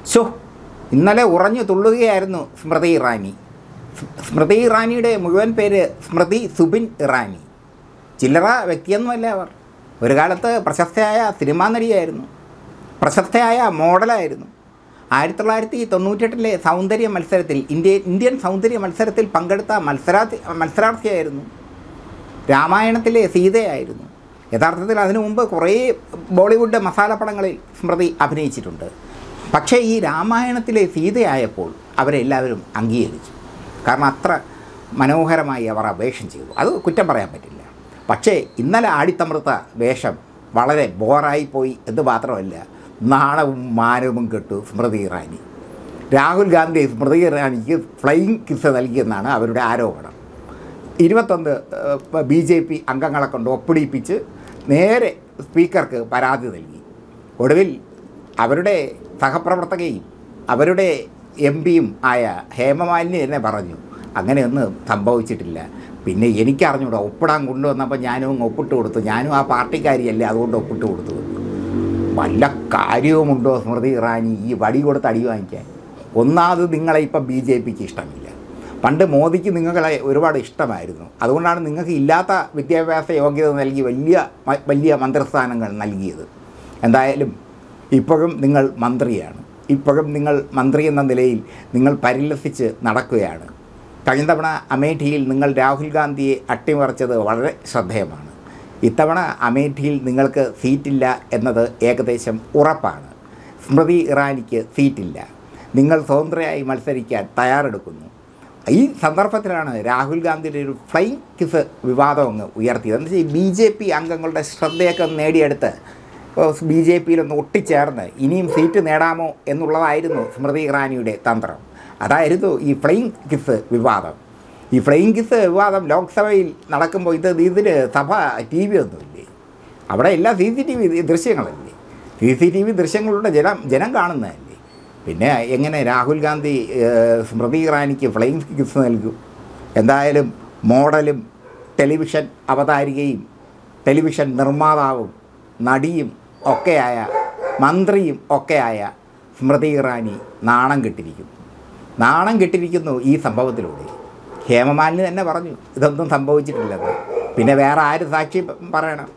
show ഇന്നലെ ഉറഞ്ഞു തുള്ളുകയായിരുന്നു സ്മൃതി ഇറാനി സ്- സ്മൃതി ഇറാനിയുടെ മുഴുവൻ പേര് സ്മൃതി സുബിൻ ഇറാനി ചില്ലറ വ്യക്തിയൊന്നുമല്ല അവർ ഒരു കാലത്ത് പ്രശസ്തയായ സിനിമാ നടിയായിരുന്നു പ്രശസ്തയായ മോഡലായിരുന്നു ആയിരത്തി തൊള്ളായിരത്തി തൊണ്ണൂറ്റെട്ടിലെ സൗന്ദര്യ മത്സരത്തിൽ ഇന്ത്യ ഇന്ത്യൻ സൗന്ദര്യ മത്സരത്തിൽ പങ്കെടുത്ത മത്സരാർത്ഥി മത്സരാർത്ഥിയായിരുന്നു രാമായണത്തിലെ സീതയായിരുന്നു യഥാർത്ഥത്തിൽ അതിനു മുമ്പ് കുറേ ബോളിവുഡ് മസാലപ്പടങ്ങളിൽ സ്മൃതി അഭിനയിച്ചിട്ടുണ്ട് പക്ഷേ ഈ രാമായണത്തിലെ സീതയായപ്പോൾ അവരെല്ലാവരും അംഗീകരിച്ചു കാരണം അത്ര മനോഹരമായി അവർ ആ വേഷം ചെയ്തു അത് കുറ്റം പറയാൻ പറ്റില്ല പക്ഷേ ഇന്നലെ ആടിത്തമൃത്ത വേഷം വളരെ ബോറായിപ്പോയി എന്ന് മാത്രമല്ല നാണവും മാനവും കെട്ടു സ്മൃതി ഇറാനി രാഹുൽ ഗാന്ധി സ്മൃതി ഇറാനിക്ക് ഫ്ലൈയിങ് കിസ് നൽകിയെന്നാണ് അവരുടെ ആരോപണം ഇരുപത്തൊന്ന് ബി ജെ പി അംഗങ്ങളെ കൊണ്ട് ഒപ്പിടിപ്പിച്ച് നേരെ സ്പീക്കർക്ക് പരാതി നൽകി ഒടുവിൽ അവരുടെ സഹപ്രവർത്തകയും അവരുടെ എം പിയും ആയ ഹേമമാലിനി തന്നെ പറഞ്ഞു അങ്ങനെയൊന്നും സംഭവിച്ചിട്ടില്ല പിന്നെ എനിക്കറിഞ്ഞൂടാ ഒപ്പിടാൻ കൊണ്ടുവന്നപ്പോൾ ഞാനും അങ്ങ് ഒപ്പിട്ട് കൊടുത്തു ഞാനും ആ പാർട്ടിക്കാരിയല്ലേ അതുകൊണ്ട് ഒപ്പിട്ട് കൊടുത്തു വല്ല കാര്യവുമുണ്ടോ സ്മൃതി ഇറാനി ഈ വടി കൊടുത്ത് അടി വാങ്ങിക്കാൻ ഒന്നാമത് നിങ്ങളെ ഇപ്പം ബി ജെ പിക്ക് ഇഷ്ടമില്ല പണ്ട് മോദിക്ക് നിങ്ങളെ ഒരുപാട് ഇഷ്ടമായിരുന്നു അതുകൊണ്ടാണ് നിങ്ങൾക്ക് ഇല്ലാത്ത വിദ്യാഭ്യാസ യോഗ്യത നൽകി വലിയ മ- വലിയ മന്ത്രിസ്ഥാനങ്ങൾ നൽകിയത് എന്തായാലും ഇപ്പോഴും നിങ്ങൾ മന്ത്രിയാണ് ഇപ്പോഴും നിങ്ങൾ മന്ത്രി എന്ന നിലയിൽ നിങ്ങൾ പരിലസിച്ച് നടക്കുകയാണ് കഴിഞ്ഞ തവണ അമേഠിയിൽ നിങ്ങൾ രാഹുൽ ഗാന്ധിയെ അട്ടിമറിച്ചത് വളരെ ശ്രദ്ധേയമാണ് ഇത്തവണ അമേഠിയിൽ നിങ്ങൾക്ക് സീറ്റില്ല എന്നത് ഏകദേശം ഉറപ്പാണ് സ്മൃതി ഇറാനിക്ക് സീറ്റില്ല നിങ്ങൾ സ്വതന്ത്രയായി മത്സരിക്കാൻ തയ്യാറെടുക്കുന്നു ഈ സന്ദർഭത്തിലാണ് രാഹുൽ ഗാന്ധിയുടെ ഒരു ഫ്ലൈങ് കിസ് വിവാദം അങ്ങ് ഉയർത്തിയത് എന്ന് വെച്ചാൽ ബി ജെ പി അംഗങ്ങളുടെ ശ്രദ്ധയൊക്കെ നേടിയെടുത്ത് ബി ജെ പിയിലൊന്ന് ഒട്ടിച്ചേർന്ന് ഇനിയും സീറ്റ് നേടാമോ എന്നുള്ളതായിരുന്നു സ്മൃതി ഇറാനിയുടെ തന്ത്രം അതായിരുന്നു ഈ ഫ്ലൈങ് കിസ് വിവാദം ഈ ഫ്ലൈങ് കിസ് വിവാദം ലോക്സഭയിൽ നടക്കുമ്പോൾ ഇത് ഇതിന് സഭ ടി വി ഒന്നുമില്ലേ അവിടെ എല്ലാ സി സി ടി വി ദൃശ്യങ്ങളല്ലേ സി സി ടി വി ദൃശ്യങ്ങളുടെ ജനം ജനം കാണുന്നതല്ലേ പിന്നെ എങ്ങനെ രാഹുൽ ഗാന്ധി ഏഹ്, സ്മൃതി ഇറാനിക്ക് ഫ്ലൈങ് കിസ് നൽകും എന്തായാലും മോഡലും ടെലിവിഷൻ അവതാരികയും ടെലിവിഷൻ നിർമ്മാതാവും നടിയും ഒക്കെയായ മന്ത്രിയും ഒക്കെയായ സ്മൃതി ഇറാനി നാണം കെട്ടിരിക്കുന്നു നാണം കെട്ടിരിക്കുന്നു ഈ സംഭവത്തിലൂടെ ഹേമമാലിനി തന്നെ പറഞ്ഞു ഇതൊന്നും സംഭവിച്ചിട്ടില്ലെന്ന് പിന്നെ വേറെ ആര് സാക്ഷി പറയണം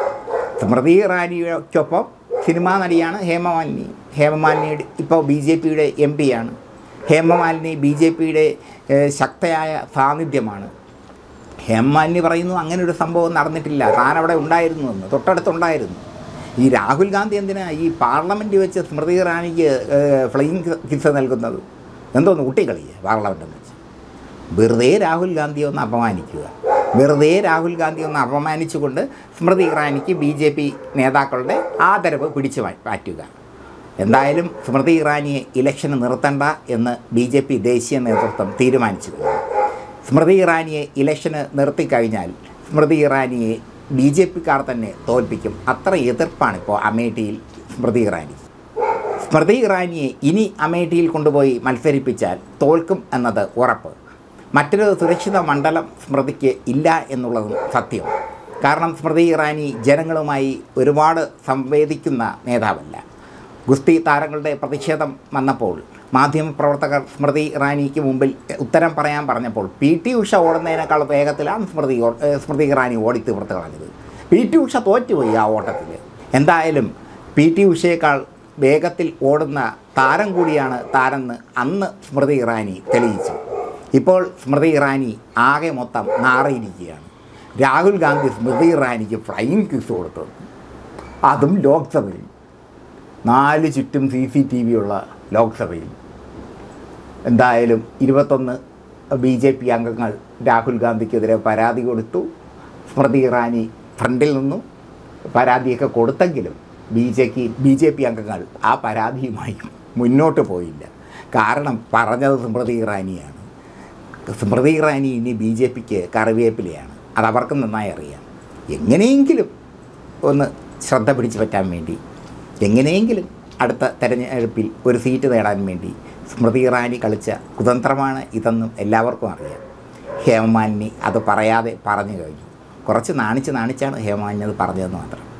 സ്മൃതി ഇറാനിക്കൊപ്പം സിനിമാ നടിയാണ് ഹേമമാലിനി ഹേമമാലിനി ഇപ്പോൾ ബി ജെ പിയുടെ എം പിയാണ് ഹേമമാലിനി ബി ജെ പിയുടെ ശക്തയായ സാന്നിധ്യമാണ് ഹേമമാലിനി പറയുന്നു അങ്ങനെ ഒരു സംഭവം നടന്നിട്ടില്ല താൻ അവിടെ ഉണ്ടായിരുന്നു എന്ന് തൊട്ടടുത്തുണ്ടായിരുന്നു ഈ രാഹുൽ ഗാന്ധി എന്തിനാ ഈ പാർലമെൻറ്റ് വെച്ച് സ്മൃതി ഇറാനിക്ക് ഫ്ലൈയിങ് കിസ് നൽകുന്നത് എന്തോന്ന് കുട്ടികളിയെ പാർലമെൻറ്റ് വെച്ച് വെറുതെ രാഹുൽ ഗാന്ധി ഒന്ന് അപമാനിക്കുക വെറുതെ രാഹുൽ ഗാന്ധി ഒന്ന് അപമാനിച്ചുകൊണ്ട് സ്മൃതി ഇറാനിക്ക് ബി ജെ പി നേതാക്കളുടെ ആദരവ് പിടിച്ചു മാ- മാറ്റുക എന്തായാലും സ്മൃതി ഇറാനിയെ ഇലക്ഷന് നിർത്തണ്ട എന്ന് ബി ജെ പി ദേശീയ നേതൃത്വം തീരുമാനിച്ചു കഴിഞ്ഞു സ്മൃതി ഇറാനിയെ ഇലക്ഷന് നിർത്തിക്കഴിഞ്ഞാൽ സ്മൃതി ഇറാനിയെ ബി ജെ പിക്കാർ തന്നെ തോൽപ്പിക്കും അത്ര എതിർപ്പാണ് ഇപ്പോൾ അമേഠിയിൽ സ്മൃതി ഇറാനി സ്മൃതി ഇറാനിയെ ഇനി അമേഠിയിൽ കൊണ്ടുപോയി മത്സരിപ്പിച്ചാൽ തോൽക്കും എന്നത് ഉറപ്പ് മറ്റൊരു സുരക്ഷിത മണ്ഡലം സ്മൃതിക്ക് ഇല്ല എന്നുള്ളതും സത്യം കാരണം സ്മൃതി ഇറാനി ജനങ്ങളുമായി ഒരുപാട് സംവേദിക്കുന്ന നേതാവല്ല ഗുസ്തി താരങ്ങളുടെ പ്രതിഷേധം വന്നപ്പോൾ മാധ്യമപ്രവർത്തകർ സ്മൃതി ഇറാനിക്ക് മുമ്പിൽ ഉത്തരം പറയാൻ പറഞ്ഞപ്പോൾ പി ടി ഉഷ ഓടുന്നതിനേക്കാൾ വേഗത്തിലാണ് സ്മൃതി ഓ- ഏഹ് സ്മൃതി ഇറാനി ഓടി തീർത്ത് കളഞ്ഞത് പി ടി ഉഷ തോറ്റുപോയി ആ ഓട്ടത്തിൽ എന്തായാലും പി ടി ഉഷയേക്കാൾ വേഗത്തിൽ ഓടുന്ന താരം കൂടിയാണ് താരെന്ന് അന്ന് സ്മൃതി ഇറാനി തെളിയിച്ചു ഇപ്പോൾ സ്മൃതി ഇറാനി ആകെ മൊത്തം നാറിയിരിക്കുകയാണ് രാഹുൽ ഗാന്ധി സ്മൃതി ഇറാനിക്ക് ഫ്ലൈയിങ് കിസ് കൊടുത്തത് അതും ലോക്സഭയിൽ നാല് ചുറ്റും സി സി ടി വി ഉള്ള ലോക്സഭയിൽ എന്തായാലും ഇരുപത്തൊന്ന് ബി ജെ പി അംഗങ്ങൾ രാഹുൽ ഗാന്ധിക്കെതിരെ പരാതി കൊടുത്തു സ്മൃതി ഇറാനി ഫ്രണ്ടിൽ നിന്നും പരാതിയൊക്കെ കൊടുത്തെങ്കിലും ബി ജെക്ക് ബി ജെ പി അംഗങ്ങൾ ആ പരാതിയുമായി മുന്നോട്ട് പോയില്ല കാരണം പറഞ്ഞത് സ്മൃതി ഇറാനിയാണ് സ്മൃതി ഇറാനി ഇനി ബി ജെ പിക്ക് കറിവേപ്പിലയാണ് അത് അവർക്ക് നന്നായി അറിയാം എങ്ങനെയെങ്കിലും ഒന്ന് ശ്രദ്ധ പിടിച്ചു പറ്റാൻ വേണ്ടി എങ്ങനെയെങ്കിലും അടുത്ത തെരഞ്ഞെടുപ്പിൽ ഒരു സീറ്റ് നേടാൻ വേണ്ടി സ്മൃതി ഇറാനി കളിച്ച കുതന്ത്രമാണ് ഇതെന്നും എല്ലാവർക്കും അറിയാം ഹേമമാലിനി അത് പറയാതെ പറഞ്ഞു കഴിഞ്ഞു കുറച്ച് നാണിച്ച് നാണിച്ചാണ് ഹേമമാലിനി അത് പറഞ്ഞതെന്ന് മാത്രം